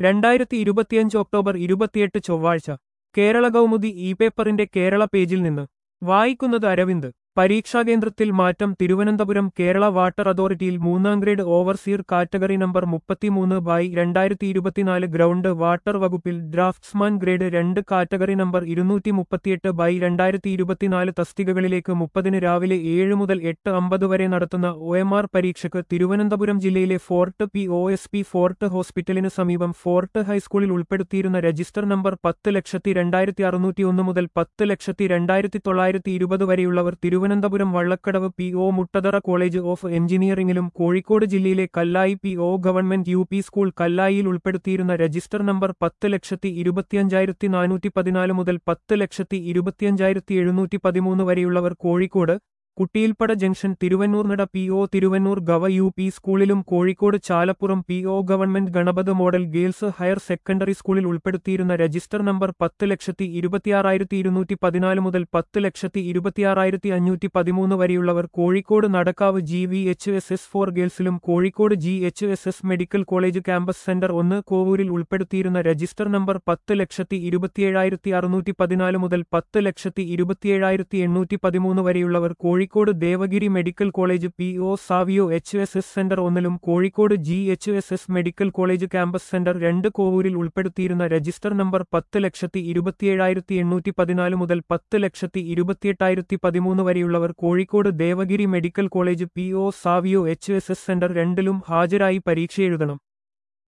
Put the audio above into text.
രണ്ടായിരത്തി ഇരുപത്തിയഞ്ച് ഒക്ടോബർ ഇരുപത്തിയെട്ട് ചൊവ്വാഴ്ച കേരള കൗമുദി ഇ പേപ്പറിന്റെ കേരള പേജിൽ നിന്ന് വായിക്കുന്നത് അരവിന്ദ് പരീക്ഷാകേന്ദ്രത്തിൽ മാറ്റം തിരുവനന്തപുരം കേരള വാട്ടർ അതോറിറ്റിയിൽ മൂന്നാം ഗ്രേഡ് ഓവർസീർ കാറ്റഗറി നമ്പർ മുപ്പത്തിമൂന്ന് ബൈ രണ്ടായിരത്തി ഇരുപത്തിനാല് ഗ്രൗണ്ട് വാട്ടർ വകുപ്പിൽ ഡ്രാഫ്റ്റ്സ്മാൻ ഗ്രേഡ് രണ്ട് കാറ്റഗറി നമ്പർ ഇരുന്നൂറ്റി മുപ്പത്തിയെട്ട് ബൈ രണ്ടായിരത്തി ഇരുപത്തിനാല് തസ്തികകളിലേക്ക് മുപ്പതിന് രാവിലെ ഏഴ് മുതൽ എട്ട് അമ്പത് വരെ നടത്തുന്ന ഒ എം ആർ പരീക്ഷയ്ക്ക് തിരുവനന്തപുരം ജില്ലയിലെ fort P O S P fort ഹോസ്പിറ്റലിന് സമീപം ഫോർട്ട് ഹൈസ്കൂളിൽ ഉൾപ്പെടുത്തിയിരുന്ന രജിസ്റ്റർ നമ്പർ പത്ത് ലക്ഷത്തി രണ്ടായിരത്തി അറുന്നൂറ്റി ഒന്ന് മുതൽ പത്ത് ലക്ഷത്തി രണ്ടായിരത്തി തൊള്ളായിരത്തി ഇരുപത് വരെയുള്ളവർ Thiruvananthapuram Vallakkadavu P O Muttathara college of എഞ്ചിനീയറിംഗിലും കോഴിക്കോട് ജില്ലയിലെ Kallai P O government U P school കല്ലായിയിൽ ഉൾപ്പെടുത്തിയിരുന്ന രജിസ്റ്റർ നമ്പർ പത്ത് ലക്ഷത്തി ഇരുപത്തിയഞ്ചായിരത്തി നാനൂറ്റി പതിനാല് മുതൽ പത്ത് ലക്ഷത്തി ഇരുപത്തിയഞ്ചായിരത്തി എഴുന്നൂറ്റി പതിമൂന്ന് വരെയുള്ളവർ Kozhikode Kuttiyilpada junction Thiruvannurnada P O Thiruvannur gov U P സ്കൂളിലും Kozhikode Chalappuram P O government Ganapath model girls higher secondary സ്കൂളിൽ ഉൾപ്പെടുത്തിയിരുന്ന രജിസ്റ്റർ നമ്പർ പത്ത് ലക്ഷത്തി ഇരുപത്തിയാറായിരത്തി ഇരുന്നൂറ്റി പതിനാല് മുതൽ പത്ത് ലക്ഷത്തി ഇരുപത്തിയാറായിരത്തി അഞ്ഞൂറ്റി പതിമൂന്ന് വരെയുള്ളവർ Kozhikode Nadakkavu G V H S S for ഗേൾസിലും Kozhikode G H S S medical college campus centre ഒന്ന് കോവൂരിൽ ഉൾപ്പെടുത്തിയിരുന്ന രജിസ്റ്റർ നമ്പർ പത്ത് ലക്ഷത്തി ഇരുപത്തിയേഴായിരത്തി അറുന്നൂറ്റി പതിനാല് മുതൽ പത്ത് ലക്ഷത്തി ഇരുപത്തിയേഴായിരത്തി എണ്ണൂറ്റി പതിമൂന്ന് വരെയുള്ളവർ Kozhikode Devagiri medical college P O Savio H S S centre ഒന്നിലും Kozhikode G H S S medical college campus centre രണ്ട് കോവൂരിൽ ഉൾപ്പെടുത്തിയിരുന്ന രജിസ്റ്റർ നമ്പർ പത്ത് ലക്ഷത്തി ഇരുപത്തിയേഴായിരത്തി എണ്ണൂറ്റി പതിനാല് മുതൽ പത്ത് ലക്ഷത്തി ഇരുപത്തിയെട്ടായിരത്തി പതിമൂന്ന് വരെയുള്ളവർ Kozhikode Devagiri medical college P O Savio H S S centre രണ്ടിലും ഹാജരായി പരീക്ഷ എഴുതണം